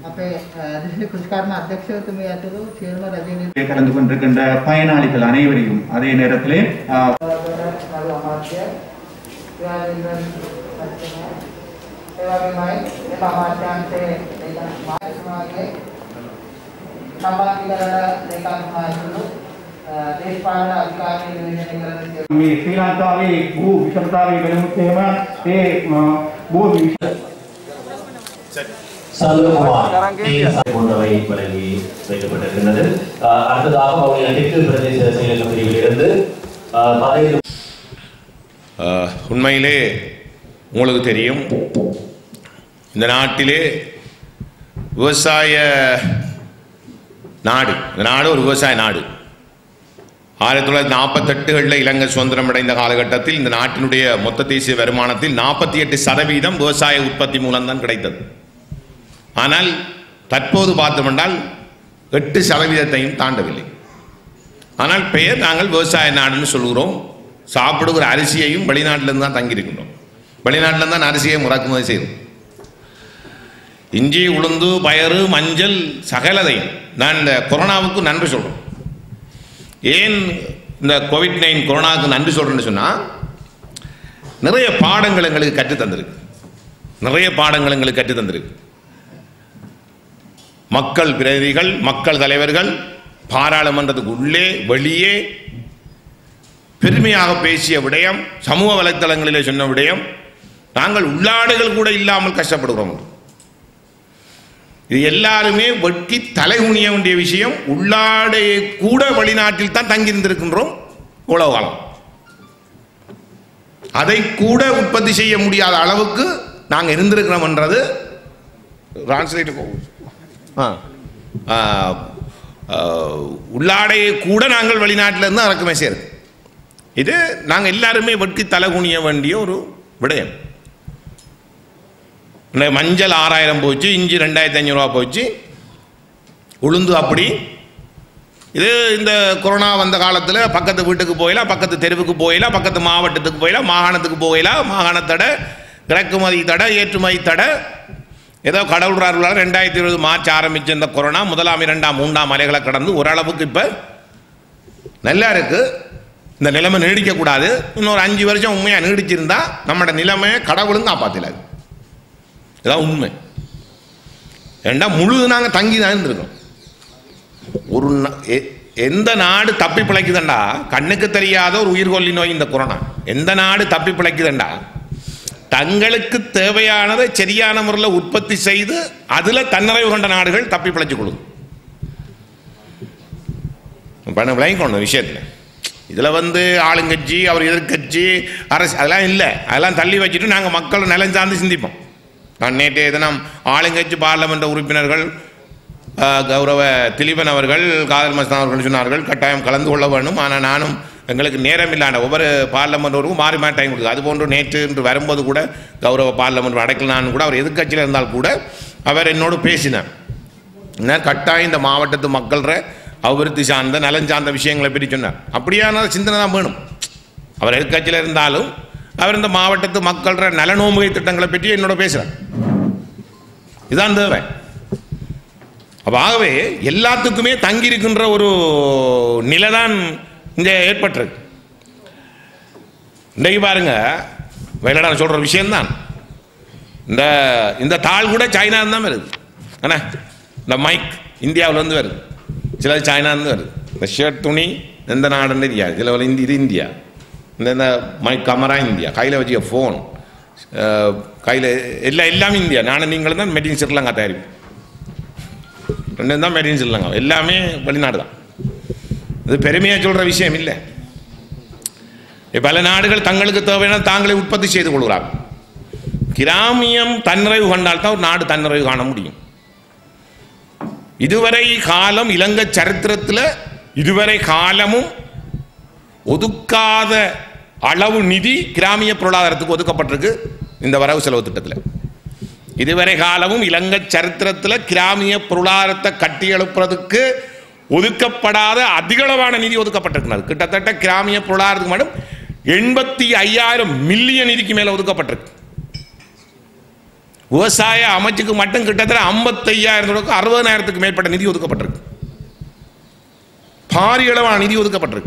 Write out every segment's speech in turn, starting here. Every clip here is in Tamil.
අපේ දිශ කෘෂිකර්ම අධ්‍යක්ෂතුමිය ඇතුළු සියලුම රජනීති இதிலே கலந்து கொண்டிருக்கின்ற பயனாளிகள் அனைவரையும் அதே நேரத்திலே ஆ, නඩු අමාත්‍ය ක්‍රියාවෙන් පත්තුමා ඒ වගේමයි එම අමාත්‍යාංශයේ මායතුමාගේ සම්බන්ධීකරණ ලේකම්තුමා ඇතුළු අ, දේශපාලන අධිකාරිය නියෝජනය කරන සියලු මේ ශ්‍රී ලංකාවේ භූ විෂමතාවය වෙනුත් එහෙම ඒ ම, භූ විෂ- சல்லுகுமார் போன்றவை வழங்கி வைக்கப்பட்டிருக்கின்றது அஹ் அடுத்ததாக அவருடைய தெற்கு பிரதேச செயலக பிரிவில் இருந்து அஹ், பதினைந்து ஆஹ், உண்மையிலே உங்களுக்கு தெரியும் இந்த நாட்டிலே விவசாய நாடு இந்த நாடு ஒரு விவசாய நாடு ஆயிரத்தி தொள்ளாயிரத்தி நாற்பத்தெட்டுகளில் இலங்கை சுதந்திரம் அடைந்த காலகட்டத்தில் இந்த நாட்டினுடைய மொத்த தேசிய வருமானத்தில் நாற்பத்தி எட்டு சதவீதம் விவசாய உற்பத்தி மூலம்தான் கிடைத்தது ஆனால் தற்போது பார்த்தோமென்றால் எட்டு சதவீதத்தையும் தாண்டவில்லை ஆனால் பெயர் நாங்கள் விவசாய நாடுன்னு சொல்கிறோம் சாப்பிடுகிற அரிசியையும் வெளிநாட்டிலேருந்து தான் தங்கியிருக்கின்றோம் வெளிநாட்டில் தான் அரிசியை இறக்குமதி செய்கிறோம் இஞ்சி உளுந்து பயறு மஞ்சள் சகலதையும் நான் இந்த கொரோனாவுக்கு நன்றி சொல்கிறோம் ஏன் இந்த கோவிட் நைன் கொரோனாவுக்கு நன்றி சொல்கிறேன்னு சொன்னால் நிறைய பாடங்கள் எங்களுக்கு கற்றுத் தந்திருக்கு நிறைய பாடங்கள் எங்களுக்கு கற்றுத் தந்திருக்கு மக்கள் பிரதிநிதிகள் மக்கள் தலைவர்கள் பாராளுமன்றத்துக்கு உள்ளே வெளியே பெருமையாக பேசிய விடயம் சமூக வலைத்தளங்களிலே சொன்ன விடயம் நாங்கள் உள்ளாடுகள் கூட இல்லாமல் கஷ்டப்படுகிறோம் இது எல்லாருமே வெட்கி தலைகுனிய வேண்டிய விஷயம் உள்ளாடையை கூட வெளிநாட்டில் தான் தங்கியிருந்திருக்கின்றோம் இவ்வளவு காலம் அதை கூட உற்பத்தி செய்ய முடியாத அளவுக்கு நாங்கள் இருந்திருக்கிறோம்ன்றது டிரான்ஸ்லேட் ஆ ஆ, ஆ, உள்ளாடையை கூட நாங்கள் வெளிநாட்டிலேருந்து இறக்குமே செய்யறது இது நாங்கள் எல்லாருமே வெட்கி தலை குனிய வேண்டிய ஒரு விடயம் இந்த மஞ்சள் ஆறாயிரம் போச்சு இஞ்சி ரெண்டாயிரத்தி ஐநூறுரூவா போச்சு உளுந்து அப்படி இது இந்த கொரோனா வந்த காலத்தில் பக்கத்து வீட்டுக்கு போயிடலாம் பக்கத்து தெருவுக்கு போயிடலாம் பக்கத்து மாவட்டத்துக்கு போயிடலாம் மாகாணத்துக்கு போயிடலாம் மாகாண தடை இறக்குமதி தடை ஏற்றுமதி தடை ஏதோ கடவுள் அருளால் ரெண்டாயிரத்தி இருபது மார்ச் ஆரம்பிச்ச இந்த கொரோனா முதலாம் இரண்டாம் மூன்றாம் அலைகளை கடந்து ஓரளவுக்கு இப்போ நல்லா இருக்கு இந்த நிலைமை நீடிக்கக்கூடாது இன்னொரு அஞ்சு வருஷம் உண்மையாக நீடிச்சிருந்தா நம்மளோட நிலைமையை கடவுளும் காப்பாற்றலாது இதான் உண்மை ஏண்டா முழு நாங்கள் தங்கி தான் இருந்திருக்கோம் ஒரு நா- எ- எந்த நாடு தப்பி பிழைக்குதுண்டா கண்ணுக்கு தெரியாத ஒரு உயிர்கொல்லி நோய் இந்த கொரோனா எந்த நாடு தப்பி பிழைக்குதுண்டா தங்களுக்கு தேவையானதை சரியான முறையில் உற்பத்தி செய்து அதில் தன்னிறைவு கொண்ட நாடுகள் தப்பி பிழைச்சு கொள்ளுது பண்ண விளங்கிக்கணும் விஷயத்தில் இதில் வந்து ஆளுங்கட்சி அவர் எதிர்க்கட்சி அரசு அதெல்லாம் இல்லை அதெல்லாம் தள்ளி வச்சுட்டு நாங்கள் மக்கள் நலன் சார்ந்து சிந்திப்போம் நான் நேற்றைய தினம் ஆளுங்கட்சி பார்லமெண்ட் உறுப்பினர்கள் ஆஹ், கௌரவ திலீபன் அவர்கள் காதல் மஸ்தான் அவர்கள் சொன்னார்கள் கட்டாயம் கலந்து கொள்ள வேண்டும் ஆனால் நானும் எங்களுக்கு நேரம் இல்லாத ஒவ்வொரு பார்லமெண்ட்டுக்கும் மாறி மாறி டைம் கொடுக்குது அதுபோன்று நேற்று இன்று வரும்போது கூட கௌரவ பார்லமெண்ட் அடைக்கலான்னு கூட அவர் எதிர்க்கட்சியில் இருந்தால் கூட அவர் என்னோடு பேசினார் என்ன கட்டாயம் இந்த மாவட்டத்து மக்கள்ற அபிவிருத்தி சார்ந்த நலன் சார்ந்த விஷயங்களை பற்றி சொன்னார் அப்படியான சிந்தனை தான் வேணும் அவர் எதிர்க்கட்சியில் இருந்தாலும் அவர் இந்த மாவட்டத்து மக்கள்ற நலனோமுகை திட்டங்களை பற்றி என்னோட பேசுகிறார் இதுதான் தேவை அப்ப ஆகவே எல்லாத்துக்குமே தங்கி இருக்கின்ற ஒரு நிலை தான் இங்கே ஏற்பட்டிருக்கு இன்றைக்கு பாருங்க வேலைடா சொல்ற விஷயம்தான் இந்த இந்த தாள் கூட சைனா தான் வருது என்ன இந்த மைக் இந்தியாவிலேருந்து வருது சிலது சைனாலேருந்து வருது இந்த ஷர்ட் துணி எந்த நாடுன்னு தெரியாது சில இந்தி இது இந்தியா இந்த இந்த மைக் கமரா இந்தியா கையில் வச்சுக்க ஃபோன் கையில் எல்லாம் எல்லாமே இந்தியா நானும் நீங்களும் தான் மெடின் ஸ்ரீலங்கா தயாரிப்பு ரெண்டும் தான் மெடின் ஸ்ரீலங்கா எல்லாமே வெளிநாடு தான் இது பெருமையாக சொல்கிற விஷயம் இல்லை பல நாடுகள் தங்களுக்கு தேவையான தாங்களே உற்பத்தி செய்து கொள்கிறார்கள் கிராமியம் தன்னிறைவு கண்டால் தான் ஒரு நாடு தன்னிறைவு காண முடியும் இதுவரை காலம் இலங்கை சரித்திரத்தில் இதுவரை காலமும் ஒதுக்காத அளவு நிதி கிராமிய பொருளாதாரத்துக்கு ஒதுக்கப்பட்டிருக்கு இந்த வரவு செலவு திட்டத்தில் இதுவரை காலமும் இலங்கை சரித்திரத்தில் கிராமிய பொருளாதாரத்தை கட்டி எழுப்புறதுக்கு ஒதுக்கப்படாத அதிகளவான நிதி ஒதுக்கப்பட்டிருக்கிறது கிட்டத்தட்ட கிராமிய பொருளாதாரத்துக்கு மட்டும் எண்பத்தி ஐயாயிரம் மில்லியன் நிதிக்கு மேலே ஒதுக்கப்பட்டிருக்கு விவசாய அமைச்சுக்கு மட்டும் கிட்டத்தட்ட ஐம்பத்தையாயிரம் அறுபதாயிரத்துக்கு மேற்பட்ட நிதி ஒதுக்கப்பட்டிருக்கு பாரிய அளவான நிதி ஒதுக்கப்பட்டிருக்கு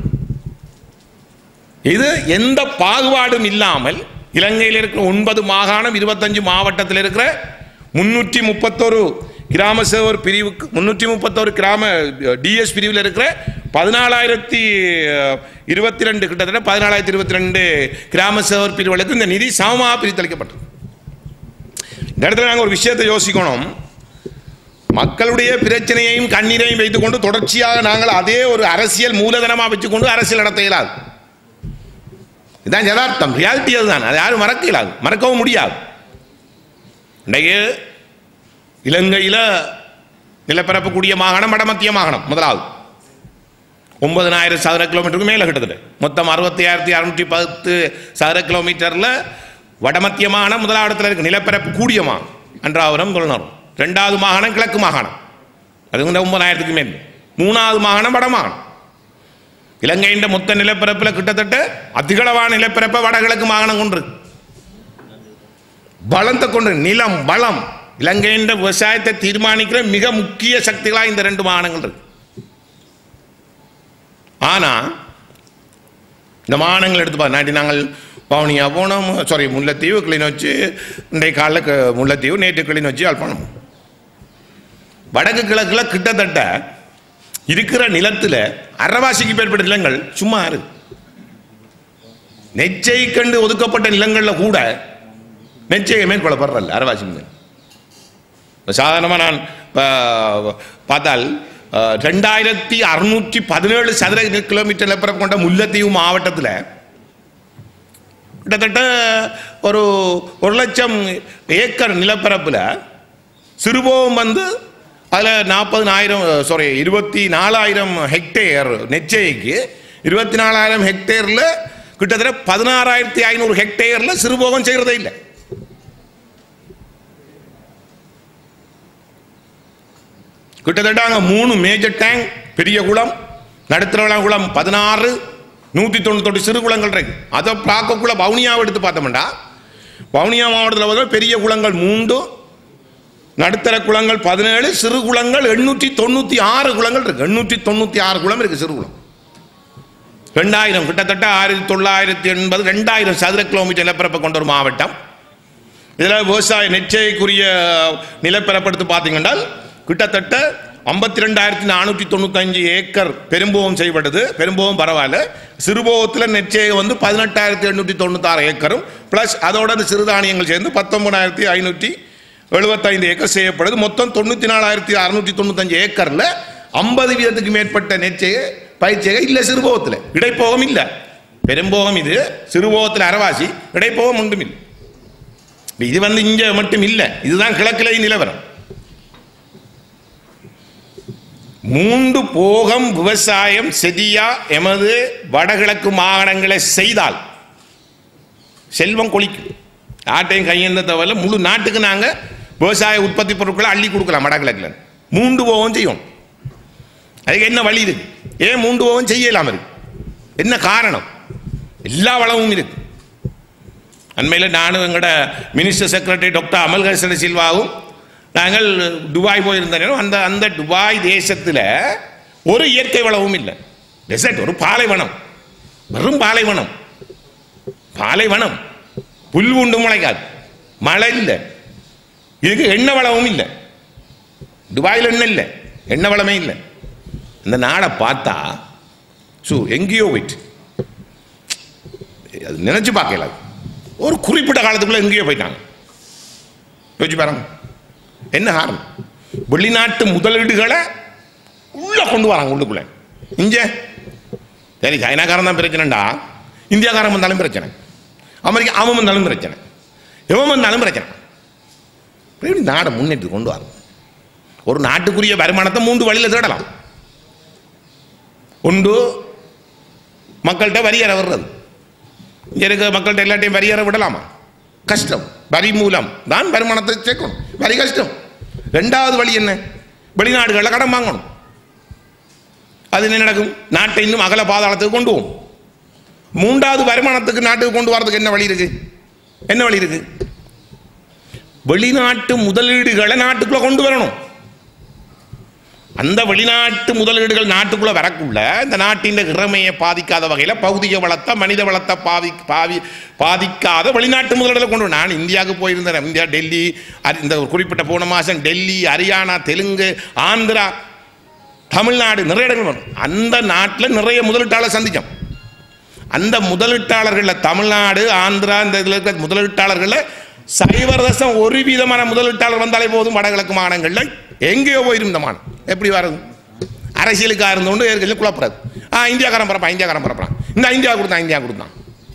இது எந்த பாகுபாடும் இல்லாமல் இலங்கையில் இருக்கிற ஒன்பது மாகாணம் இருபத்தஞ்சு மாவட்டத்தில் இருக்கிற முன்னூற்றி முப்பத்தொரு கிராம சேவர் பிரிவுக்கு முன்னூற்றி முப்பத்தொரு கிராம டிஎஸ் பிரிவில் இருக்கிற பதினாலாயிரத்தி இருபத்தி ரெண்டு கிட்டத்தட்ட பதினாலாயிரத்தி இருபத்தி ரெண்டு கிராம சேவர் பிரிவுகளுக்கு இந்த நிதி சமமாக பிரித்தளிக்கப்பட்டது இந்த இடத்துல நாங்கள் ஒரு விஷயத்தை யோசிக்கணும் மக்களுடைய பிரச்சனையையும் கண்ணீரையும் வைத்துக்கொண்டு தொடர்ச்சியாக நாங்கள் அதே ஒரு அரசியல் மூலதனமாக வச்சுக்கொண்டு அரசியல் நடத்த இயலாது இதுதான் யதார்த்தம் ரியாலிட்டி அதுதான் அதை யாரும் மறக்க இயலாது மறக்கவும் முடியாது இன்றைக்கு இலங்கையில் நிலப்பரப்பு கூடிய மாகாணம் வடமத்திய மாகாணம் முதலாவது ஒன்பதனாயிரம் சதுர கிலோமீட்டருக்கு மேலே கிட்டத்தட்ட மொத்தம் அறுபத்தி ஆயிரத்தி அறுநூற்றி பத்து சதுர கிலோமீட்டரில் வடமத்திய மாகாணம் முதலாவது இடத்துல இருக்கு நிலப்பரப்பு கூடிய மாகாணம் அன்றாவரம் கொள்ளனரும் ரெண்டாவது மாகாணம் கிழக்கு மாகாணம் அது வந்து ஒன்பதாயிரத்துக்கு மேல் மூணாவது மாகாணம் வட மாகாணம் இலங்கையின் மொத்த நிலப்பரப்பில் கிட்டத்தட்ட அதிகளவான நிலப்பரப்பை வடகிழக்கு மாகாணம் கொண்டு இருக்கு. பலத்தை கொண்டு நிலம் பலம் இலங்கையின் விவசாயத்தை தீர்மானிக்கிற மிக முக்கிய சக்திகளாக இந்த ரெண்டு மாகாணங்கள் இருக்கு ஆனா இந்த மாகாணங்கள் எடுத்து பாரு நாட்டி நாங்கள் பவுனியா போனோம் சாரி முல்லைத்தீவு கிளிநொச்சி இன்றைய காலைல க- முல்லைத்தீவு நேற்று கிளிநொச்சி யாழ்ப்பாணம் வடக்கு கிழக்கில் கிட்டத்தட்ட இருக்கிற நிலத்தில் அறவாசிக்கு பேர்பட்ட நிலங்கள் சும்மா இருக்கு நெச்சை கண்டு ஒதுக்கப்பட்ட நிலங்களில் கூட நெச்சையை மேற்கொள்ளப்படுறல்ல அறவாசி மேல் சாதாரணமாக நான் ப- பார்த்தால் அஹ், ரெண்டாயிரத்தி அறுநூற்றி பதினேழு சதுர கிலோமீட்டர் நிலப்பரப்பு கொண்ட முல்லைத்தீவு மாவட்டத்தில் கிட்டத்தட்ட ஒரு ஒரு லட்சம் ஏக்கர் நிலப்பரப்பில் சிறுபோகம் வந்து அதில் நாற்பதுனாயிரம் சாரி இருபத்தி நாலாயிரம் ஹெக்டேர் நெச்சைக்கு இருபத்தி நாலாயிரம் ஹெக்டேரில் கிட்டத்தட்ட பதினாறாயிரத்தி ஐநூறு ஹெக்டேரில் சிறுபோகம் செய்கிறதே இல்லை கிட்டத்தட்ட அங்கே மூணு மேஜர் டேங்க் பெரிய குளம் நடுத்தர குளம் பதினாறு நூற்றி தொண்ணூத்தொட்டு சிறு குளங்கள் இருக்கு அதை பார்க்கக்குள்ள வவுனியாவை எடுத்து பார்த்தோம்டா வவுனியா மாவட்டத்தில் பார்த்தா பெரிய குளங்கள் மூன்று நடுத்தர குளங்கள் பதினேழு சிறு குளங்கள் எண்ணூற்றி தொண்ணூற்றி ஆறு குளங்கள் இருக்கு எண்ணூற்றி தொண்ணூற்றி ஆறு குளம் இருக்கு சிறு குளம் ரெண்டாயிரம் கிட்டத்தட்ட ஆயிரத்தி தொள்ளாயிரத்தி எண்பது ரெண்டாயிரம் சதுர கிலோமீட்டர் நிலப்பரப்பை கொண்ட ஒரு மாவட்டம் இதில் விவசாய நெச்சைக்குரிய நிலப்பரப்படுத்து பார்த்தீங்கன்னா கிட்டத்தட்ட ஐம்பத்தி ரெண்டாயிரத்தி நானூற்றி தொண்ணூத்தஞ்சு ஏக்கர் பெரும்போகம் செய்யப்பட்டது பெரும்போகம் பரவாயில்ல சிறுபோகத்தில் நெச்சை வந்து பதினெட்டாயிரத்தி எண்ணூற்றி தொண்ணூத்தாறு ஏக்கரும் ப்ளஸ் அதோட அந்த சிறுதானியங்கள் சேர்ந்து பத்தொன்பதாயிரத்தி ஐநூற்றி எழுபத்தைந்து ஏக்கர் செய்யப்படுது மொத்தம் தொண்ணூற்றி நாலாயிரத்தி அறுநூற்றி தொண்ணூத்தஞ்சு ஏக்கரில் ஐம்பது வீதத்துக்கு மேற்பட்ட நெச்சையை பயிற்சியை இல்லை சிறுபோகத்தில் இடைப்போகம் இல்லை பெரும்போகம் இது சிறுபோகத்தில் அரவாசி இடைப்போகம் ஒன்றும் இல்லை இப்ப இது வந்து இங்க மட்டும் இல்லை இதுதான் கிழக்கிலை நிலவரம் மூன்று போகம் விவசாயம் செதியா எமது வடகிழக்கு மாகாணங்களை செய்தால் செல்வம் கொளிக்கும் நாட்டையும் கையெழுந்த தவிர முழு நாட்டுக்கு நாங்கள் விவசாய உற்பத்தி பொருட்களை அள்ளி கொடுக்கலாம் வடகிழக்கில் மூன்று போகம் செய்யும் அதுக்கு என்ன வழி இருக்கு ஏன் மூன்று போகம் செய்யலாம் இருக்கு என்ன காரணம் எல்லா வளமும் இருக்கு அண்மையில் நானும் எங்களோட மினிஸ்டர் செக்ரட்டரி டாக்டர் அமல்ஹசன் சில்வாவும் நாங்கள் துபாய் போயிருந்த நேரம் அந்த அந்த துபாய் தேசத்தில் ஒரு இயற்கை வளமும் இல்லை டெசர்ட் ஒரு பாலைவனம் வெறும் பாலைவனம் பாலைவனம் புல் உண்டு முளைக்காது மழை இல்லை இதுக்கு எண்ணெய் வளமும் இல்லை துபாயில் எண்ணெய் இல்லை எண்ணெய் வளமே இல்லை இந்த நாடை பார்த்தா ஸோ எங்கேயோ போயிட்டு அது நினைச்சு பார்க்கல அது. ஒரு குறிப்பிட்ட காலத்துக்குள்ள எங்கேயோ போயிட்டாங்க யோசிச்சு பாருங்க என்ன காரணம் வெளிநாட்டு முதலீடுகளை உள்ள கொண்டு வராங்க உள்ளுக்குள்ள இங்க சரி சைனாக்காரன் தான் பிரச்சனைடா இந்தியாக்காரன் வந்தாலும் பிரச்சனை அமெரிக்கா அவன் வந்தாலும் பிரச்சனை எவன் வந்தாலும் பிரச்சனை எப்படி நாடை முன்னேற்றி கொண்டு வரும் ஒரு நாட்டுக்குரிய வருமானத்தை மூன்று வழியில் தேடலாம் ஒன்று மக்கள்கிட்ட வரியற வர்றது இங்க இருக்க மக்கள்கிட்ட எல்லாத்தையும் வரியற விடலாமா கஷ்டம் வரி மூலம் தான் வருமானத்தை சேர்க்கணும் வரி கஷ்டம் ரெண்டாவது வழி என்ன வெளிநாடுகளில் கடன் வாங்கணும் அது என்ன நடக்கும் நாட்டை இன்னும் அகல பாதாளத்துக்கு கொண்டு போகும் மூன்றாவது வருமானத்துக்கு நாட்டுக்கு கொண்டு வரதுக்கு என்ன வழி இருக்கு என்ன வழி இருக்கு வெளிநாட்டு முதலீடுகளை நாட்டுக்குள்ள கொண்டு வரணும் அந்த வெளிநாட்டு முதலீடுகள் நாட்டுக்குள்ள வரக்குள்ள இந்த நாட்டின் இறமையை பாதிக்காத வகையில் பௌதிக வளத்தை மனித வளத்தை பாதி பாவி பாதிக்காத வெளிநாட்டு முதலீடுகளை கொண்டு வரும். நான் இந்தியாவுக்கு போயிருந்தேன் இந்தியா டெல்லி அரி- இந்த ஒரு குறிப்பிட்ட போன மாதம் டெல்லி ஹரியானா தெலுங்கு ஆந்திரா தமிழ்நாடு நிறைய இடங்கள் வரும். அந்த நாட்டில் நிறைய முதலீட்டாளர் சந்திச்சோம் அந்த முதலீட்டாளர்களில் தமிழ்நாடு ஆந்திரா இந்த இதில் இருக்கிற முதலீட்டாளர்களில் சைவர் தசம் ஒரு விதமான முதலீட்டாளர் வந்தாலே போதும் வடகிழக்கு மாநிலங்களில் எங்கேயோ போயிருந்த மானம் எப்படி வர்றது அரசியலுக்காக இருந்தோண்டு ஏற்கனவே குழப்பறாது ஆ இந்தியாக்காரன் பரப்பான் இந்தியாக்காரன் பரப்பான் இந்த இந்தியா கொடுத்தான் இந்தியா கொடுத்தான்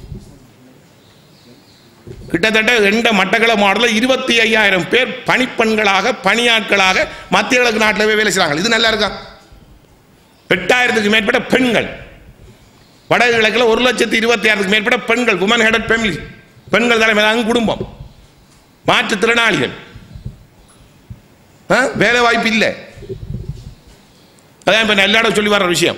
கிட்டத்தட்ட ரெண்ட மட்டக்கள மாடலில் இருபத்தி ஐயாயிரம் பேர் பணிப்பெண்களாக பணியாட்களாக மத்திய கிழக்கு நாட்டில் வேலை செய்கிறாங்க இது நல்லா இருக்கா எட்டாயிரத்துக்கு மேற்பட்ட பெண்கள் வடகிழக்கில் ஒரு லட்சத்தி இருபத்தி ஆறுக்கு மேற்பட்ட பெண்கள் உமன் ஹெடட் ஃபேமிலி பெண்கள் தலைமையிலான குடும்பம் மாற்றுத்திறனாளிகள் ஆ? வேலை வாய்ப்பு இல்லை அதான் இப்போ எல்லாரும் சொல்லி வர விஷயம்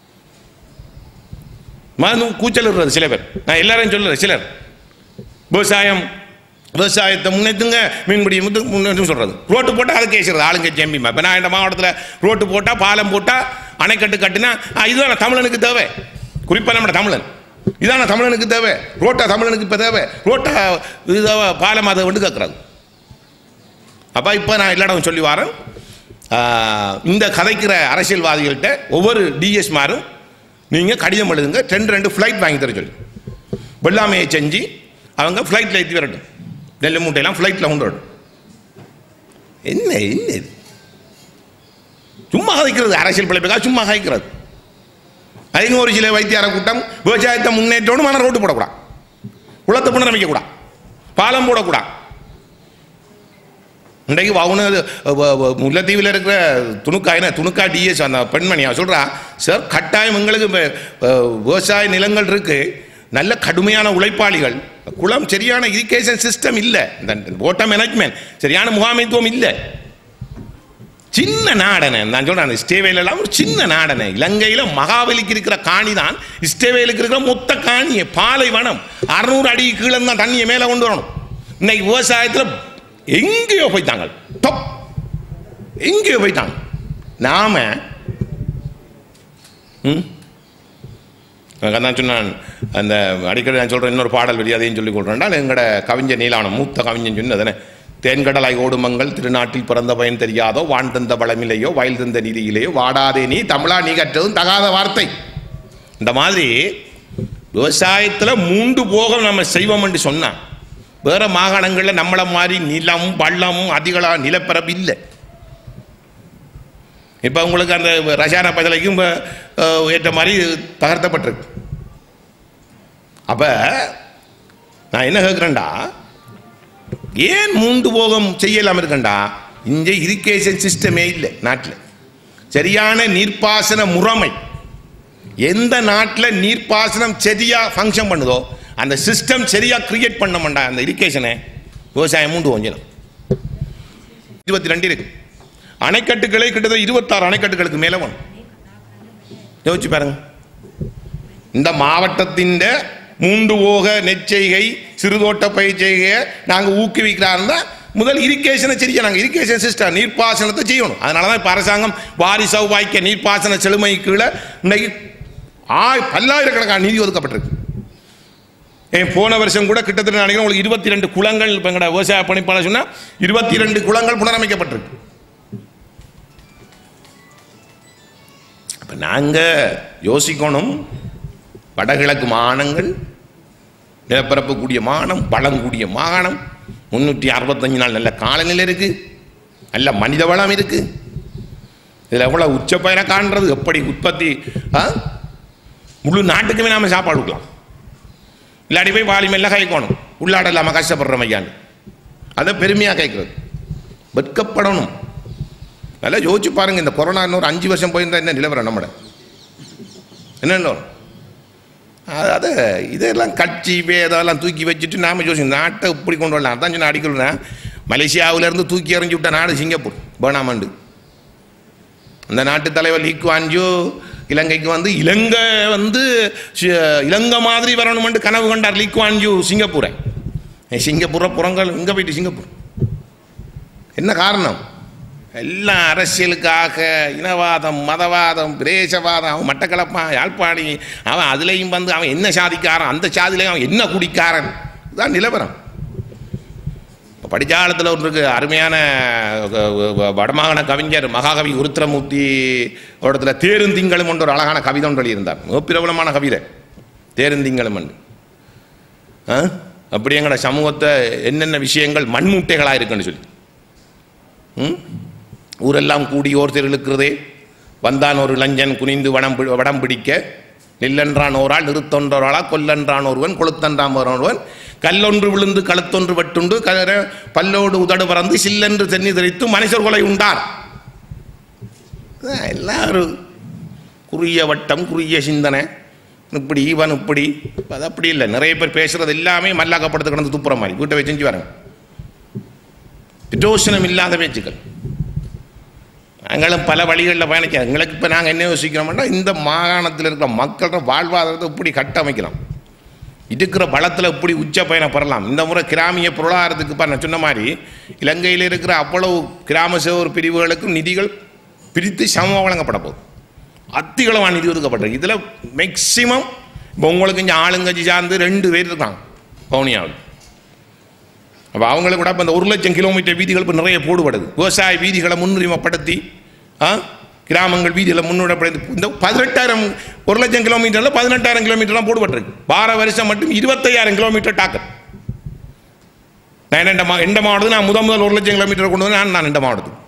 மருந்து கூச்சல் இருக்கிறது சில பேர் நான் எல்லாரையும் சொல்லல சிலர் விவசாயம் விவசாயத்தை முன்னேற்றுங்க மீன்பிடி முத்து முன்னேற்றம் சொல்கிறது ரோட்டு போட்டால் அதை கேசுறது ஆளுங்க எம்பிமா இப்போ நான் இந்த மாவட்டத்தில் ரோட்டு போட்டால் பாலம் போட்டால் அணைக்கட்டு கட்டினா ஆ, இதுதான் தமிழனுக்கு தேவை குறிப்பாக நம்ம தமிழன் இதான தமிழனுக்கு தேவை ரோட்டா தமிழனுக்கு இப்போ தேவை ரோட்டா இது தேவை பாலம் அதை வந்து கேட்குறாரு அப்போ இப்போ நான் எல்லா இடமும் சொல்லி வரேன் ஆ, இந்த கதைக்கிற அரசியல்வாதிகள்கிட்ட ஒவ்வொரு டிஎஸ் மாரும் நீங்கள் கடிதம் எழுதுங்க ரெண்டு ரெண்டு ஃப்ளைட் வாங்கி தர சொல்லி வெள்ளாமையை செஞ்சு அவங்க ஃப்ளைட்டில் ஏற்றி வரட்டும் நெல் மூட்டையெல்லாம் ஃப்ளைட்டில் கொண்டு வரட்டும் என்ன என்ன இது சும்மா கதைக்கிறது அரசியல் பிழைப்புக்காக சும்மா கதைக்கிறது அதுங்க ஒரு சில வைத்தியார கூட்டம் விவசாயத்தை முன்னேற்றோடு மன ரோட்டு போடக்கூடாது குளத்தை புனரமைக்கக்கூடாது பாலம் போடக்கூடாது இன்றைக்கு அவனு முல்லைத்தீவில் இருக்கிற துணுக்கா என்ன துணுக்கா டிஎஸ் அந்த பெண்மணியா சொல்கிறா சார் கட்டாயம் எங்களுக்கு இப்ப, அஹ், விவசாய நிலங்கள் இருக்கு நல்ல கடுமையான உழைப்பாளிகள் குளம் சரியான இரிகேஷன் சிஸ்டம் இல்லை இந்த ஓட்ட மேனேஜ்மெண்ட் சரியான முகாமைத்துவம் இல்லை சின்ன நாடனை நான் சொல்றேன் அந்த இஸ்டேவேல எல்லாம் ஒரு சின்ன நாடனை இலங்கையில மகாபலிக்கு இருக்கிற காணி தான் இஸ்டேவேலுக்கு இருக்கிற மொத்த காணியை பாலைவனம் அறுநூறு அடி கீழே தான் தண்ணியை மேலே கொண்டு வரணும் இன்னைக்கு விவசாயத்தில் எங்கேயோ போய்த்தாங்க டொப் எங்கேயோ போய்த்தாங்க நாம ம் நான் சொன்னான் அந்த அடிக்கடி நான் சொல்கிறேன் இன்னொரு பாடல் வெளியே அதையும் சொல்லிக் கொடுறேன்டா எங்கட கவிஞர் நீலானம் மூத்த கவிஞன் சொன்னதானே தேன்கடலாய் ஓடுமங்கள் திருநாட்டில் பிறந்த பயன் தெரியாதோ வான் தந்த வளமில்லையோ வயல் தந்த நிதியிலேயோ வாடாதே நீ தமிழா நீ கற்றதும் தகாத வார்த்தை இந்த மாதிரி விவசாயத்தில் மூண்டு போக நம்ம செய்வோம் என்று சொன்னா வேற மாகாணங்களில் நம்மளை மாதிரி நிலம் பள்ளமும் அதிகளா நிலப்பரப்பு இல்லை இப்போ உங்களுக்கு அந்த ரசாயன பதலைக்கும் இப்ப, அஹ், ஏற்ற மாதிரி தகர்த்தப்பட்டிருக்கு அப்போ நான் என்ன கேட்குறேன்டா ஏன் மூண்டு போகம் செய்யலாம் இருக்கண்டா இங்கே இரிகேஷன் சிஸ்டமே இல்லை நாட்டில் சரியான நீர்ப்பாசன முறைமை எந்த நாட்டில் நீர்ப்பாசனம் சரியா ஃபங்க்ஷன் பண்ணுதோ அந்த சிஸ்டம் சரியா கிரியேட் பண்ண மாட்டா அந்த இரிகேஷனை விவசாயம் மூண்டு கொஞ்சம் இருபத்தி ரெண்டு இருக்கு அணைக்கட்டுகளை கிட்டத்தட்ட இருபத்தாறு அணைக்கட்டுகளுக்கு மேலே வேணும் யோசிச்சு பாருங்க இந்த மாவட்டத்தின் மூண்டு ஓக நெச்செய்கை சிறுதோட்ட பயிர் செய்கையை நாங்கள் ஊக்குவிக்கிறாருந்தா முதல் இரிகேஷனை சரியா நாங்கள் இரிகேஷன் சிஸ்டம் நீர்ப்பாசனத்தை செய்யணும் அதனால தான் இப்போ அரசாங்கம் வாரி சௌபாய்க்க நீர்ப்பாசன செழுமை கீழே இன்னைக்கு ஆய் பல்லாயிரக்கணக்கான நிதி ஒதுக்கப்பட்டிருக்கு ஏன் போன வருஷம் கூட கிட்டத்தட்ட நினைக்கிறேன் உங்களுக்கு இருபத்தி ரெண்டு குளங்கள் இப்போ எங்கட விவசாய பணிப்பாளர் சொன்னால் இருபத்தி ரெண்டு குளங்கள் புனரமைக்கப்பட்டிருக்கு அப்போ நாங்கள் யோசிக்கணும் வடகிழக்கு மாகாணங்கள் நிலப்பரப்பு கூடிய மாகாணம் வளம் கூடிய மாகாணம் முந்நூற்றி அறுபத்தஞ்சு நாள் நல்ல காலநிலை இருக்குது நல்ல மனித வளம் இருக்குது இதில் எவ்வளோ உச்சப்பயிரை காண்றது எப்படி உற்பத்தி ஆ முழு நாட்டுக்குமே நாம் சாப்பாடு கொடுக்கலாம் இல்லாட்டி போய் வாலி மெல்ல கைக்கணும் உள்ளாட இல்லாமல் கஷ்டப்படுற மையாண்டு அதை பெருமையாக கேட்குறது வெட்கப்படணும் நல்லா யோசிச்சு பாருங்க இந்த கொரோனா இன்னொரு அஞ்சு வருஷம் போயிருந்தா என்ன நிலவரம் நம்மட என்ன அது இதெல்லாம் கட்சி வேதெல்லாம் தூக்கி வச்சுட்டு நாம யோசி நாட்டை இப்படி கொண்டு வரலாம் அதான் சொன்ன அடிக்கணும்னா மலேசியாவிலேருந்து தூக்கி எறிஞ்சு விட்ட நாடு சிங்கப்பூர் பேனாமண்டு அந்த நாட்டு தலைவர் லீ குவான் யூ இலங்கைக்கு வந்து இலங்கை வந்து சி- இலங்கை மாதிரி வரணுமென்று கனவு கண்டார் லீ குவான் யூ சிங்கப்பூரை ஏய், சிங்கப்பூரை புறங்கள் இங்கே போயிட்டு சிங்கப்பூர் என்ன காரணம் எல்லாம் அரசியலுக்காக இனவாதம் மதவாதம் பிரேசவாதம் அவன் மட்டக்களப்பான் யாழ்ப்பாணி அவன் அதுலேயும் வந்து அவன் என்ன சாதிக்காரன் அந்த சாதியிலையும் அவன் என்ன குடிக்காரன் இதுதான் நிலவரம் இப்போ படிச்சாலத்தில் ஒன்றுக்கு அருமையான அஹ், அஹ், வடமாகாண கவிஞர் மகாகவி உருத்திரமூர்த்தி இடத்துல தேருந்திங்களும் என்ற ஒரு அழகான கவிதை ஒன்று எழுதியிருந்தார் மிக பிரபலமான கவிதை தேருந்திங்களும் என்று ஆ? அப்படி எங்களோட சமூகத்தை என்னென்ன விஷயங்கள் மண்மூட்டைகளாக இருக்குன்னு சொல்லி ம்? ஊரெல்லாம் கூடி ஓர் தெருளுக்கிறதே வந்தான் ஒரு இளைஞன் குனிந்து வடம் பி- வடம் பிடிக்க நில்லென்றான் ஓராள் நிறுத்தொன்றோராளா கொல்லென்றான் ஒருவன் கொளுத்தன்றான் ஒருவன் கல்லொன்று விழுந்து கழுத்தொன்று வெட்டுண்டு கலர பல்லோடு உதடு பறந்து சில்லென்று தென்னி தெரித்து மனுஷர் கொலை உண்டார் அதான் எல்லாம் ஒரு குறுகிய வட்டம் குறுகிய சிந்தனை இப்படி இவன் இப்படி அது அப்படி இல்லை நிறைய பேர் பேசுறது எல்லாமே மல்லாக்கப்படுத்து கிடந்து துப்புற மாதிரி வீட்டை வச்சு செஞ்சு வரேன் பிரோசனம் இல்லாத பேச்சுக்கள் நாங்களும் பல வழிகளில் பயணிக்கிறோம் எங்களுக்கு இப்போ நாங்கள் என்ன யோசிக்கிறோம்னா இந்த மாகாணத்தில் இருக்கிற மக்களோட வாழ்வாதாரத்தை இப்படி கட்டமைக்கலாம் இருக்கிற பலத்தில் இப்படி உச்ச பயணம் பெறலாம் இந்த முறை கிராமிய பொருளாதாரத்துக்கு இப்போ நான் சொன்ன மாதிரி இலங்கையில் இருக்கிற அவ்வளவு கிராம சேவர் பிரிவுகளுக்கும் நிதிகள் பிரித்து சமமாக வழங்கப்பட போகுது அத்திகளவான நிதி ஒதுக்கப்பட்டிருக்கு இதில் மேக்சிமம் இப்போ உங்களுக்கு இங்கே ஆளுங்கட்சி சார்ந்து ரெண்டு பேர் இருக்காங்க பவுனியாவில் அப்போ அவங்களுக்கு கூட இப்போ இந்த ஒரு லட்சம் கிலோமீட்டர் வீதிகள் இப்போ நிறைய போடுபடுது விவசாய வீதிகளை முன்னுரிமைப்படுத்தி ஆ கிராமங்கள் வீதிகளை முன்னுரிமைப்படுத்தி இந்த பதினெட்டாயிரம் ஒரு லட்சம் கிலோமீட்டரில் பதினெட்டாயிரம் கிலோமீட்டர்லாம் போடுபட்டிருக்கு வார வருஷம் மட்டும் இருபத்தையாயிரம் கிலோமீட்டர் டாக்கர் நான் எந்த மா எந்த மாவட்டத்துக்கு நான் முதல் முதல் ஒரு லட்சம் கிலோமீட்டர் கொண்டு வந்து நான் நான் எந்த மாவட்டத்துக்கு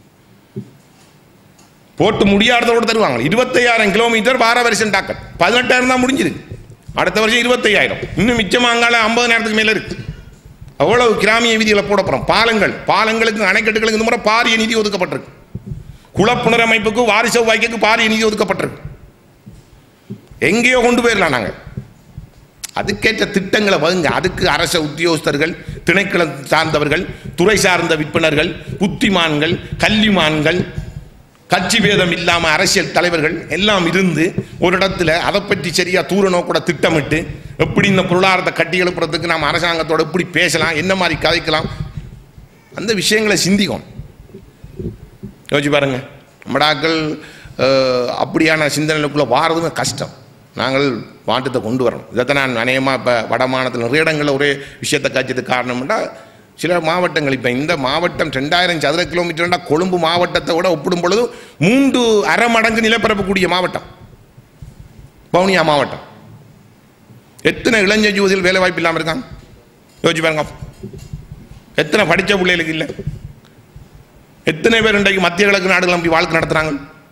போட்டு முடியாததோடு தருவாங்க இருபத்தையாயிரம் கிலோமீட்டர் வார வருஷம் டாக்கர் பதினெட்டாயிரம் தான் முடிஞ்சிருக்கு அடுத்த வருஷம் இருபத்தையாயிரம் இன்னும் மிச்சமாங்கால ஐம்பதாயிரத்துக்கு மேலே இருக்கு அவ்வளவு கிராமிய வீதிகளை போட போகிறோம் பாலங்கள் பாலங்களுக்கு அணைக்கட்டுகளுக்கு இந்த முறை பாரிய நிதி ஒதுக்கப்பட்டிருக்கு குளப்புணரமைப்புக்கு வாரிசு வாய்க்கு பாரிய நிதி ஒதுக்கப்பட்டிருக்கு எங்கேயோ கொண்டு போயிடலாம் நாங்கள் அதுக்கேற்ற திட்டங்களை வகுங்க அதுக்கு அரச உத்தியோகஸ்தர்கள் திணைக்களம் சார்ந்தவர்கள் துறை சார்ந்த விற்பனர்கள் புத்திமான்கள் கல்விமான்கள் கட்சி பேதம் இல்லாமல் அரசியல் தலைவர்கள் எல்லாம் இருந்து ஒரு இடத்துல அதை பற்றி சரியா தூர நோக்கூட திட்டமிட்டு எப்படி இந்த பொருளாதாரத்தை கட்டி எழுப்புறதுக்கு நாம் அரசாங்கத்தோட எப்படி பேசலாம் என்ன மாதிரி கதைக்கலாம் அந்த விஷயங்களை சிந்திக்கும் யோசிச்சு பாருங்க நம்மடாக்கள் அஹ், அப்படியான சிந்தனைக்குள்ளே வாரதுமே கஷ்டம் நாங்கள் மாற்றத்தை கொண்டு வரணும் இதைத்தான் நான் அநேகமாக இப்போ வட மாநிலத்தில் நிறைய இடங்களில் ஒரே விஷயத்தை காய்ச்சதுக்கு காரணம்னா சில மாவட்டங்கள் இப்போ இந்த மாவட்டம் ரெண்டாயிரம் சதுர கிலோமீட்டர்னா கொழும்பு மாவட்டத்தை விட ஒப்பிடும் பொழுது மூன்று அரை மடங்கு நிலப்பரப்பு கூடிய மாவட்டம் வவுனியா மாவட்டம் எத்தனை இளைஞர் யுவதிகள் வேலை வாய்ப்பு இல்லாமல் இருக்காங்க யோசிச்சு பாருங்க எத்தனை படித்த பிள்ளைகளுக்கு இல்லை எத்தனை பேர் இன்றைக்கு மத்திய கிழக்கு நாடுகள் அப்படி வாழ்க்கை நடத்துகிறாங்க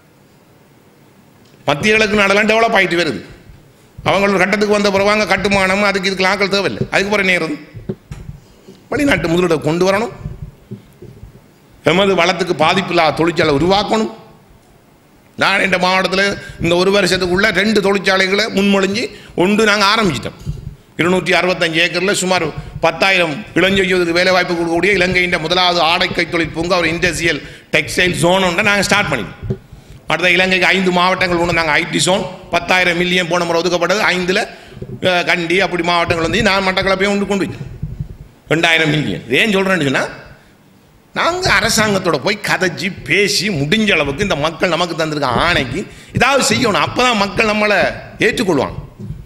மத்திய கிழக்கு நாடெல்லாம் டெவலப் ஆகிட்டு வருது அவங்க ஒரு கட்டத்துக்கு வந்த பிறவாங்க கட்டுமானம் அதுக்கு இதுக்கு ஆக்கள் தேவையில்லை அதுக்கு பிறகு நேரம் வெளிநாட்டு முதலீடை கொண்டு வரணும் எமது வளத்துக்கு பாதிப்பில்லாத தொழிற்சாலை உருவாக்கணும் நான் இந்த மாவட்டத்தில் இந்த ஒரு வருஷத்துக்குள்ள ரெண்டு தொழிற்சாலைகளை முன்மொழிஞ்சு ஒன்று நாங்கள் ஆரம்பிச்சிட்டோம் இருநூற்றி அறுபத்தஞ்சு ஏக்கரில் சுமார் பத்தாயிரம் இளைஞர்களுக்கு வேலை வாய்ப்பு கொடுக்கக்கூடிய இலங்கையின் முதலாவது ஆடை கைத்தொழில் பூங்கா ஒரு இண்டஸ்ட்ரியல் டெக்ஸ்டைல் ஜோன் ஒன்றை நாங்கள் ஸ்டார்ட் பண்ணிட்டோம் அடுத்த இலங்கைக்கு ஐந்து மாவட்டங்கள் ஒன்று நாங்கள் ஐடி ஜோன் பத்தாயிரம் மில்லியன் போன முறை ஒதுக்கப்பட்டது ஐந்தில் அஹ், கண்டி அப்படி மாவட்டங்கள் வந்து நான் மட்டக்களப்பையும் ஒன்று கொண்டு போயிட்டேன் ரெண்டாயிரம் மில்லியன் ஏன் சொல்கிறேன்னு சொன்னால் நாங்கள் அரசாங்கத்தோட போய் கதைச்சி பேசி முடிஞ்ச அளவுக்கு இந்த மக்கள் நமக்கு தந்திருக்க ஆணைக்கு ஏதாவது செய்யணும் அப்போ தான் மக்கள் நம்மளை ஏற்றுக்கொள்வாங்க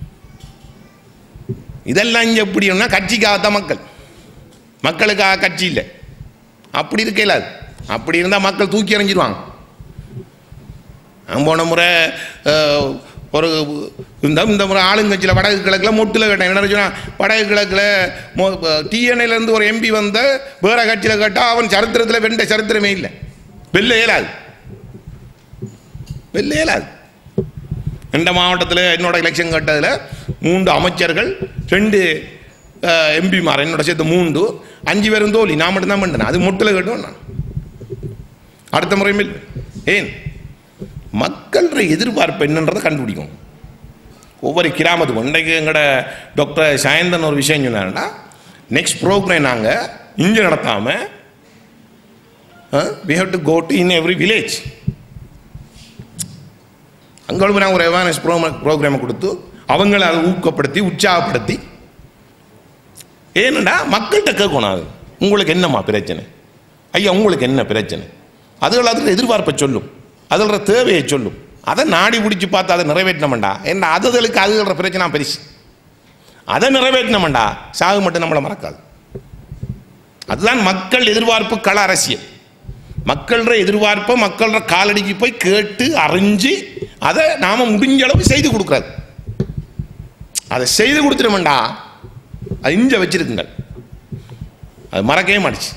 இதெல்லாம் இங்கே எப்படின்னா கட்சிக்காகத்தான் மக்கள் மக்களுக்காக கட்சி இல்லை அப்படி இருக்கையில அது அப்படி இருந்தால் மக்கள் தூக்கி எறிஞ்சிருவாங்க நான் போன முறை அஹ், ஒரு இந்த இந்த முறை ஆளுங்கட்சியில் வடக்கு கிழக்கில் மொட்டில் கேட்டேன் என்ன சொன்னா வடக்கு கிழக்கில் டிஎன்ஏலேருந்து ஒரு எம்பி வந்த வேற கட்சியில் கேட்டால் அவன் சரித்திரத்தில் வெண்ட சரித்திரமே இல்லை வெல்ல இயலாது வெல்ல இயலாது இந்த மாவட்டத்தில் என்னோட எலெக்ஷன் கட்டதில் மூன்று அமைச்சர்கள் ரெண்டு எம்பிமார் என்னோட சேர்த்து மூன்று அஞ்சு பேரும் தோல்வி நான் மட்டும்தான் பண்ணேன் அது மொட்டில் கேட்டோம் நான் அடுத்த முறையும் இல்லை ஏன் மக்களோட எதிர்பார்ப்பு என்னன்றதை கண்டுபிடிக்கும் ஒவ்வொரு கிராமத்துக்கும் இன்றைக்கு எங்களோட டாக்டர் சாயந்தன் ஒரு விஷயம் சொன்னாருன்னா நெக்ஸ்ட் ப்ரோக்ராம் நாங்கள் இங்கே நடத்தாமல் we have to go to in every village அங்கே போய் நாங்கள் ஒரு அவேர்னஸ் ப்ரோ ப்ரோக்ராமை கொடுத்து அவங்கள அதை ஊக்கப்படுத்தி உற்சாகப்படுத்தி ஏன்னடா மக்கள்கிட்ட கேட்கணும் அது உங்களுக்கு என்னம்மா பிரச்சனை ஐயா உங்களுக்கு என்ன பிரச்சனை அதுகள் அதில் எதிர்பார்ப்பை சொல்லும் அதில் தேவையை சொல்லும் அதை நாடி பிடிச்சி பார்த்து அதை நிறைவேற்றினோம்டா என்ன அதுகளுக்கு அதுகள பிரச்சனை பெருசு அதை நிறைவேற்றினோம்டா சாகு மட்டும் நம்மளை மறக்காது அதுதான் மக்கள் எதிர்பார்ப்பு கள அரசியல் மக்களோட எதிர்பார்ப்பை மக்களோட காலடிக்கு போய் கேட்டு அறிஞ்சு அதை நாம முடிஞ்ச அளவு செய்து கொடுக்குறாரு அதை செய்து கொடுத்துட்டோம்டா அது இஞ்ச வச்சிருக்குங்கள் அது மறக்கவே மாட்டுச்சு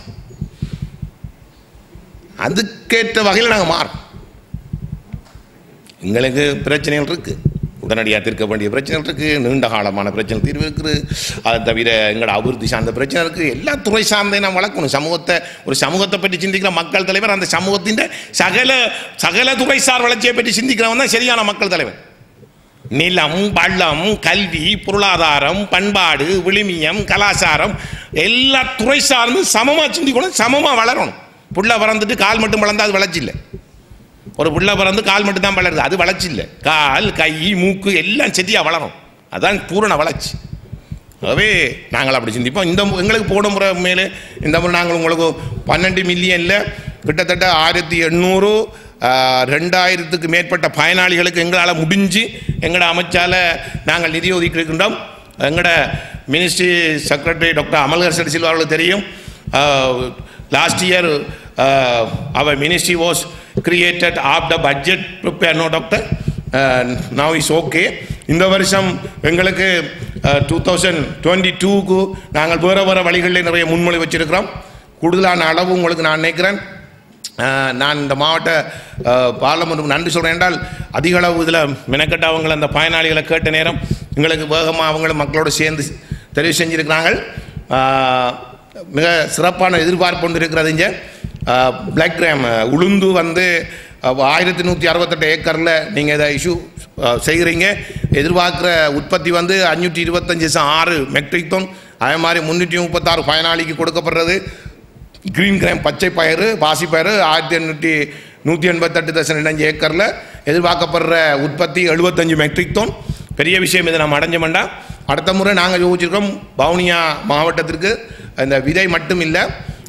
அதுக்கேற்ற வகையில் நாங்கள் மாறோம் எங்களுக்கு பிரச்சனைகள் இருக்கு உடனடியாக தீர்க்க வேண்டிய பிரச்சனைகள் இருக்கு நீண்ட காலமான பிரச்சனை தீர்வு இருக்குது அதை தவிர எங்களோட அபிவிருத்தி சார்ந்த பிரச்சனை இருக்கு எல்லா துறை சார்ந்தே நான் வளர்க்கணும் சமூகத்தை ஒரு சமூகத்தை பற்றி சிந்திக்கிற மக்கள் தலைவர் அந்த சமூகத்தின் சகல சகல துறை சார் வளர்ச்சியை பற்றி சிந்திக்கிறவன் தான் சரியான மக்கள் தலைவர் நிலம் பள்ளம் கல்வி பொருளாதாரம் பண்பாடு விழுமியம் கலாச்சாரம் எல்லா துறை சார்ந்து சமமாக சிந்திக்கணும் சமமாக வளரணும் புள்ள பிறந்துட்டு கால் மட்டும் வளர்ந்தா அது வளர்ச்சி இல்லை ஒரு புள்ள பிறந்து கால் மட்டும் தான் வளருது அது வளர்ச்சி இல்லை கால் கை மூக்கு எல்லாம் செடியாக வளரும் அதான் பூரண வளர்ச்சி ஆகவே நாங்கள் அப்படி சிந்திப்போம் இந்த மு- எங்களுக்கு போன முறை மேலே இந்த முறை நாங்கள் உங்களுக்கு பன்னெண்டு மில்லியனில் கிட்டத்தட்ட ஆயிரத்தி எண்ணூறு ரெண்டாயிரத்துக்கு மேற்பட்ட பயனாளிகளுக்கு எங்களால் முடிஞ்சு எங்களோட அமைச்சால் நாங்கள் நிதி ஒதுக்கி இருக்கின்றோம் எங்களோட மினிஸ்ட்ரி செக்ரட்டரி டாக்டர் அமல்கர் சில்வா அவர்களுக்கு தெரியும் லாஸ்ட் இயர் அவர் ministry was created of the budget prepare no doctor now is okay இந்த வருஷம் எங்களுக்கு டூ தௌசண்ட் டுவெண்ட்டி டூக்கு நாங்கள் வேறு வேறு வழிகளில் நிறைய முன்மொழி வச்சிருக்கிறோம் கூடுதலான அளவு உங்களுக்கு நான் நினைக்கிறேன் அஹ், நான் இந்த மாவட்ட பார்லமெண்ட் நன்றி சொல்கிறேன் என்றால் அதிக அளவு இதில் மெனக்கட்ட அவங்கள அந்த பயனாளிகளை கேட்ட நேரம் எங்களுக்கு வேகமாக அவங்களும் மக்களோடு சேர்ந்து தெரிவு செஞ்சிருக்கிறாங்க அஹ், மிக சிறப்பான எதிர்பார்ப்பு ஒன்று இருக்கிறது இங்கே பிளாக் கிராம் உளுந்து வந்து ஆயிரத்தி நூற்றி அறுபத்தெட்டு ஏக்கரில் நீங்கள் இதை இஷ்யூ செய்கிறீங்க எதிர்பார்க்குற உற்பத்தி வந்து அஞ்சூற்றி இருபத்தஞ்சி ஆறு மெட்ரிக் டன் அதே மாதிரி முந்நூற்றி முப்பத்தாறு பயனாளிக்கு கொடுக்கப்படுறது கிரீன் கிராம் பச்சை பயிறு பாசி பயிறு ஆயிரத்தி எண்ணூற்றி நூற்றி எண்பத்தெட்டு தசம் ரெண்டஞ்சு ஏக்கரில் எதிர்பார்க்கப்படுற உற்பத்தி எழுபத்தஞ்சு மெட்ரிக் டன் பெரிய விஷயம் இதை நம்ம அடைஞ்சோம்டா அடுத்த முறை நாங்கள் யோசிச்சிருக்கோம் வவுனியா மாவட்டத்திற்கு இந்த விதை மட்டும் இல்லை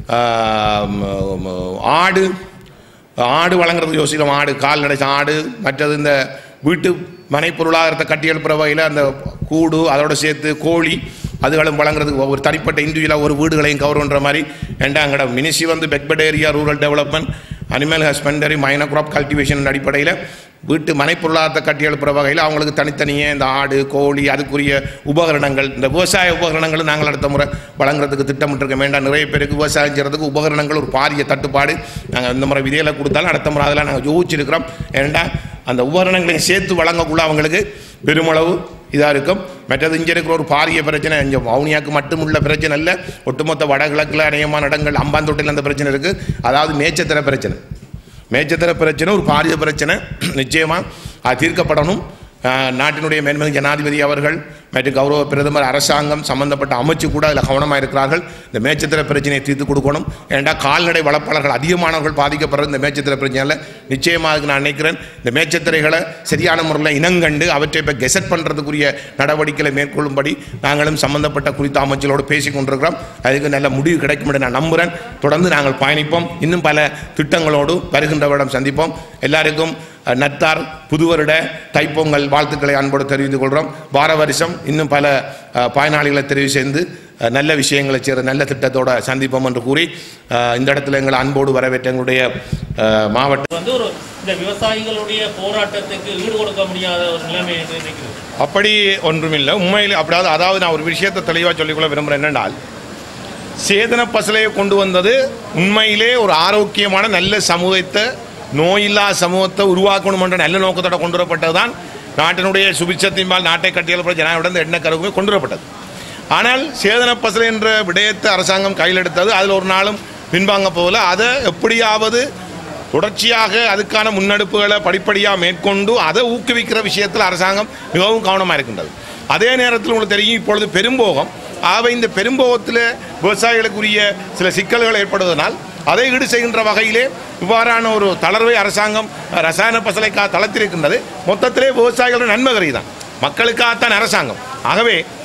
ஆடு ஆடு வழங்குறது யோசிக்கிறோம் ஆடு கால்நடை ஆடு மற்றது இந்த வீட்டு மனை பொருளாதாரத்தை கட்டி எழுப்புற வகையில் அந்த கூடு அதோட சேர்த்து கோழி அதுகளும் வழங்குறதுக்கு ஒரு தனிப்பட்ட இண்டிவிஜுவலாக ஒரு வீடுகளையும் கவர்ன்ற மாதிரி ஏண்டா அங்கட மினிஸ்ட்ரி வந்து backward area rural development animal husbandry minor crop cultivation அடிப்படையில் வீட்டு மனை பொருளாதாரத்தை கட்டி எழுப்புற வகையில் அவங்களுக்கு தனித்தனியே இந்த ஆடு கோழி அதுக்குரிய உபகரணங்கள் இந்த விவசாய உபகரணங்களும் நாங்கள் அடுத்த முறை வழங்குறதுக்கு திட்டமிட்டிருக்க வேண்டாம் நிறைய பேருக்கு விவசாயம் செய்கிறதுக்கு உபகரணங்கள் ஒரு பாரிய தட்டுப்பாடு நாங்கள் இந்த முறை விதையில கொடுத்தாலும் அடுத்த முறை அதெல்லாம் நாங்கள் யோசிச்சிருக்கிறோம் ஏண்டா அந்த உபகரணங்களையும் சேர்த்து வழங்கக்குள்ள அவங்களுக்கு பெருமளவு இதாக இருக்கும் மற்றது இங்கே இருக்கிற ஒரு பாரிய பிரச்சனை இங்கே வவுனியாவுக்கு மட்டும் உள்ள பிரச்சனை இல்லை ஒட்டுமொத்த வடகிழக்கில் அநேகமான இடங்கள் அம்பாந்தோட்டையில் அந்த பிரச்சனை இருக்குது அதாவது மேச்சத்திர பிரச்சனை மேச்சத்திர பிரச்சனை ஒரு பாரிய பிரச்சனை நிச்சயமாக அது தீர்க்கப்படணும் ஆஹ், நாட்டினுடைய மேன்மை ஜனாதிபதி அவர்கள் மற்றும் கௌரவ பிரதமர் அரசாங்கம் சம்பந்தப்பட்ட அமைச்சு கூட அதில் கவனமாக இருக்கிறார்கள் இந்த மேச்சத்திர பிரச்சனையை தீர்த்து கொடுக்கணும் ஏன்டா கால்நடை வளர்ப்பாளர்கள் அதிகமானவர்கள் பாதிக்கப்படுற இந்த மேச்சத்திர பிரச்சனையில் நிச்சயமாக நான் நினைக்கிறேன் இந்த மேச்சத்திரைகளை சரியான முறையில் இனங்கண்டு அவற்றை இப்போ கெசட் பண்ணுறதுக்குரிய நடவடிக்கைகளை மேற்கொள்ளும்படி நாங்களும் சம்பந்தப்பட்ட குறித்த அமைச்சரோடு பேசிக் கொண்டிருக்கிறோம் அதுக்கு நல்ல முடிவு கிடைக்கும் என்று நான் நம்புகிறேன் தொடர்ந்து நாங்கள் பயணிப்போம் இன்னும் பல திட்டங்களோடு வருகின்ற வருடம் சந்திப்போம் எல்லாருக்கும் அஹ், நத்தார் புது வருட தைப்பொங்கல் வாழ்த்துக்களை அன்போடு தெரிவித்துக் கொள்கிறோம் வார வருஷம் இன்னும் பல அஹ், பயனாளிகளை தெரிவு செய்து அஹ், நல்ல விஷயங்களை செய்கிற நல்ல திட்டத்தோட சந்திப்போம் என்று கூறி அஹ், இந்த இடத்துல எங்களை அன்போடு வரவேற்ற எங்களுடைய அஹ், மாவட்ட வந்து ஒரு இந்த விவசாயிகளுடைய போராட்டத்துக்கு ஈடு கொடுக்க முடியாத ஒரு நிலைமை என்று நினைக்கிறது அப்படி ஒன்றுமில்லை உண்மையில் அப்படியாவது அதாவது நான் ஒரு விஷயத்தை தெளிவாக சொல்லிக்கொள்ள விரும்புகிறேன் என்னென்றால் சேதன பசலையை கொண்டு வந்தது உண்மையிலே ஒரு ஆரோக்கியமான நல்ல சமூகத்தை நோயில்லா சமூகத்தை உருவாக்கணும் என்ற நல்ல நோக்கத்தோட கொண்டு வரப்பட்டது தான் நாட்டினுடைய சுபிட்சத்தின்பால் நாட்டை கட்டியெழுப்ப ஜனாவிடம் எண்ண கருவுமே கொண்டு வரப்பட்டது ஆனால் சேதன பசலை என்ற விடயத்தை அரசாங்கம் கையில் எடுத்தது அதில் ஒரு நாளும் பின்வாங்க போகல அதை எப்படியாவது தொடர்ச்சியாக அதுக்கான முன்னெடுப்புகளை படிப்படியாக மேற்கொண்டு அதை ஊக்குவிக்கிற விஷயத்தில் அரசாங்கம் மிகவும் கவனமாக இருக்கின்றது அதே நேரத்தில் உங்களுக்கு தெரியும் இப்பொழுது பெரும்போகம் ஆகவே இந்த பெரும்போகத்தில் விவசாயிகளுக்குரிய சில சிக்கல்கள் ஏற்படுவதனால் அதை ஈடு செய்கின்ற வகையிலே இவ்வாறான ஒரு தளர்வை அரசாங்கம் ரசாயன பசலைக்காக தளர்த்திருக்கின்றது மொத்தத்திலே விவசாயிகளுடைய நன்மை கருதி தான் மக்களுக்காகத்தான் அரசாங்கம் ஆகவே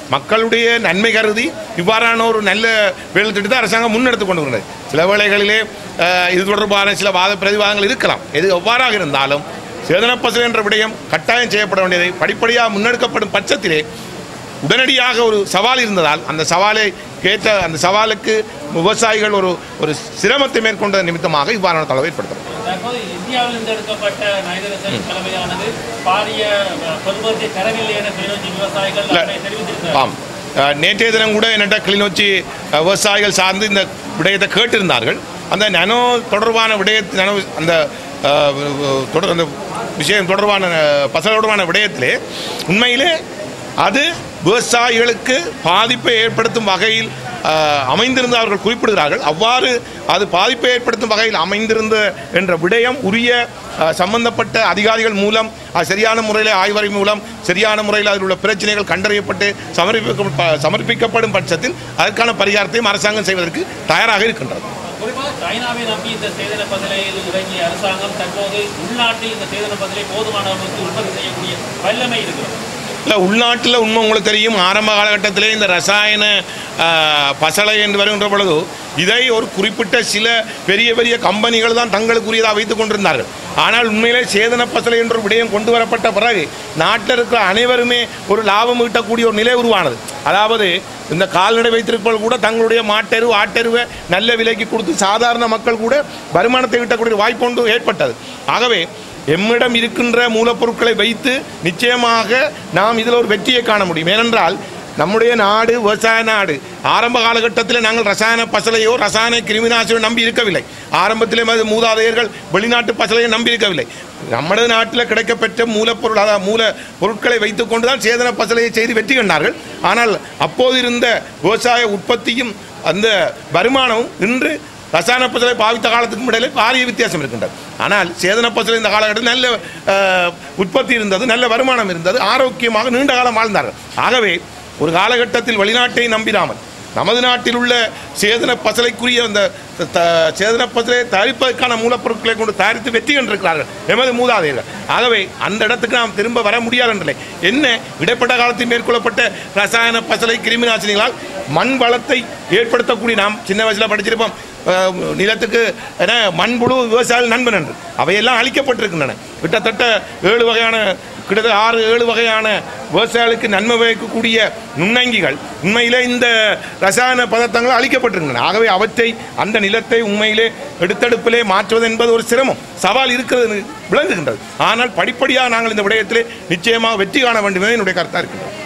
மக்களுடைய நன்மை கருதி இவ்வாறான ஒரு நல்ல வேலை திட்டத்தை அரசாங்கம் முன்னெடுத்து கொண்டு வருகிறது சில வேளைகளிலே அஹ், இது தொடர்பான சில வாத பிரதிவாதங்கள் இருக்கலாம் எது எவ்வாறாக இருந்தாலும் சேதனப்பசல் என்ற விடயம் கட்டாயம் செய்யப்பட வேண்டியதை படிப்படியாக முன்னெடுக்கப்படும் பட்சத்திலே உடனடியாக ஒரு சவால் இருந்ததால் அந்த சவாலை கேட்ட அந்த சவாலுக்கு விவசாயிகள் ஒரு ஒரு சிரமத்தை மேற்கொண்ட நிமித்தமாக இவ்வாறான தளவை ஏற்படுத்தும் தற்போது இந்தியாவிலிருந்து எடுக்கப்பட்ட நைதரசன் தலைமையானது பாரிய அஹ், பெறுமதியை தரவில்லை என கிளிநொச்சி விவசாயிகள் இல்ல. அதனை தெரிவித்திருக்கிறார் ஆம் அஹ், நேற்றைய தினம் கூட என்னட்ட கிளிநொச்சி அஹ், விவசாயிகள் சார்ந்து இந்த விடயத்தை கேட்டிருந்தார்கள் அந்த நனோ தொடர்பான விடயத்து நனோ அந்த அஹ், தொடர் அந்த விஷயம் தொடர்பான அஹ், பசல் தொடர்பான விடயத்திலே உண்மையிலே அது விவசாயிகளுக்கு பாதிப்பை ஏற்படுத்தும் வகையில் அஹ், அமைந்திருந்த அவர்கள் குறிப்பிடுகிறார்கள் அவ்வாறு அது பாதிப்பை ஏற்படுத்தும் வகையில் அமைந்திருந்த என்ற விடயம் உரிய அஹ், சம்பந்தப்பட்ட அதிகாரிகள் மூலம் அது சரியான முறையில் ஆய்வறை மூலம் சரியான முறையில் அதில் உள்ள பிரச்சனைகள் கண்டறியப்பட்டு சமர்ப்பிக்க சமர்ப்பிக்கப்படும் பட்சத்தில் அதற்கான பரிகாரத்தையும் அரசாங்கம் செய்வதற்கு தயாராக இருக்கின்றது குறிப்பாக சைனாவை நம்பி இந்த சேதன பதிலையில் இறங்கிய அரசாங்கம் தற்போது உள்நாட்டில் இந்த சேதன பதிலை போதுமான அளவுக்கு உற்பத்தி செய்யக்கூடிய வல்லமை இருக்கிறது இல்லை உள்நாட்டில் உண்மை உங்களுக்கு தெரியும் ஆரம்ப காலகட்டத்திலே இந்த ரசாயன ஆஹ், பசலை என்று வருகின்ற பொழுது இதை ஒரு குறிப்பிட்ட சில பெரிய பெரிய கம்பெனிகள் தான் தங்களுக்குரியதாக வைத்துக் கொண்டிருந்தார்கள் ஆனால் உண்மையிலே சேதன பசலை என்ற ஒரு விடயம் கொண்டு வரப்பட்ட பிறகு நாட்டில் இருக்கிற அனைவருமே ஒரு லாபம் ஈட்டக்கூடிய ஒரு நிலை உருவானது அதாவது இந்த கால்நடை வைத்திருப்பவர்கள் கூட தங்களுடைய மாட்டெரு ஆட்டெருவை நல்ல விலைக்கு கொடுத்து சாதாரண மக்கள் கூட வருமானத்தை ஈட்டக்கூடிய வாய்ப்பு ஒன்று ஏற்பட்டது ஆகவே எம்மிடம் இருக்கின்ற மூலப்பொருட்களை வைத்து நிச்சயமாக நாம் இதில் ஒரு வெற்றியை காண முடியும் ஏனென்றால் நம்முடைய நாடு விவசாய நாடு ஆரம்ப காலகட்டத்தில் நாங்கள் ரசாயன பசலையோ ரசாயன கிருமிநாசினியோ நம்பி இருக்கவில்லை ஆரம்பத்திலே மது மூதாதையர்கள் வெளிநாட்டு பசலையை நம்பி இருக்கவில்லை நமது நாட்டில் கிடைக்கப்பெற்ற மூலப்பொருள் அதாவது மூல பொருட்களை வைத்துக்கொண்டு தான் சேதன பசலையை செய்து வெற்றி கண்டார்கள் ஆனால் அப்போது இருந்த விவசாய உற்பத்தியும் அந்த வருமானமும் இன்று ரசாயன பசலை பாவித்த காலத்துக்கும் இடையில பாரிய வித்தியாசம் இருக்கின்றது ஆனால் சேதன பசலை இந்த காலகட்டத்தில் நல்ல அஹ், உற்பத்தி இருந்தது நல்ல வருமானம் இருந்தது ஆரோக்கியமாக நீண்ட காலம் வாழ்ந்தார்கள் ஆகவே ஒரு காலகட்டத்தில் வெளிநாட்டை நம்பிடாமல் நமது நாட்டில் உள்ள சேதன பசலைக்குரிய அந்த த- த- சேதன பசலை தயாரிப்பதற்கான மூலப்பொருட்களை கொண்டு தயாரித்து வெற்றி கண்டிருக்கிறார்கள் எமது மூதாதையர்கள் ஆகவே அந்த இடத்துக்கு நாம் திரும்ப வர முடியாது என்றில்லை என்ன இடைப்பட்ட காலத்தில் மேற்கொள்ளப்பட்ட ரசாயன பசலை கிருமி நாசினிகளால் மண் வளத்தை ஏற்படுத்தக்கூடிய நாம் சின்ன வயசில் படிச்சிருப்போம் அஹ், நிலத்துக்கு என மண்புழு விவசாயிகள் நண்பன் என்று அவையெல்லாம் அழிக்கப்பட்டிருக்கின்றன கிட்டத்தட்ட ஏழு வகையான கிட்டத்தட்ட ஆறு ஏழு வகையான விவசாயிகளுக்கு நன்மை வைக்கக்கூடிய நுண்ணங்கிகள் உண்மையிலே இந்த ரசாயன பதார்த்தங்கள் அழிக்கப்பட்டிருக்கின்றன ஆகவே அவற்றை அந்த நிலத்தை உண்மையிலே எடுத்தெடுப்பிலே மாற்றுவது என்பது ஒரு சிரமம் சவால் இருக்கிறது விளங்குகின்றது ஆனால் படிப்படியாக நாங்கள் இந்த விடயத்திலே நிச்சயமாக வெற்றி காண வேண்டும் என்பது என்னுடைய கருத்தாக இருக்கின்றது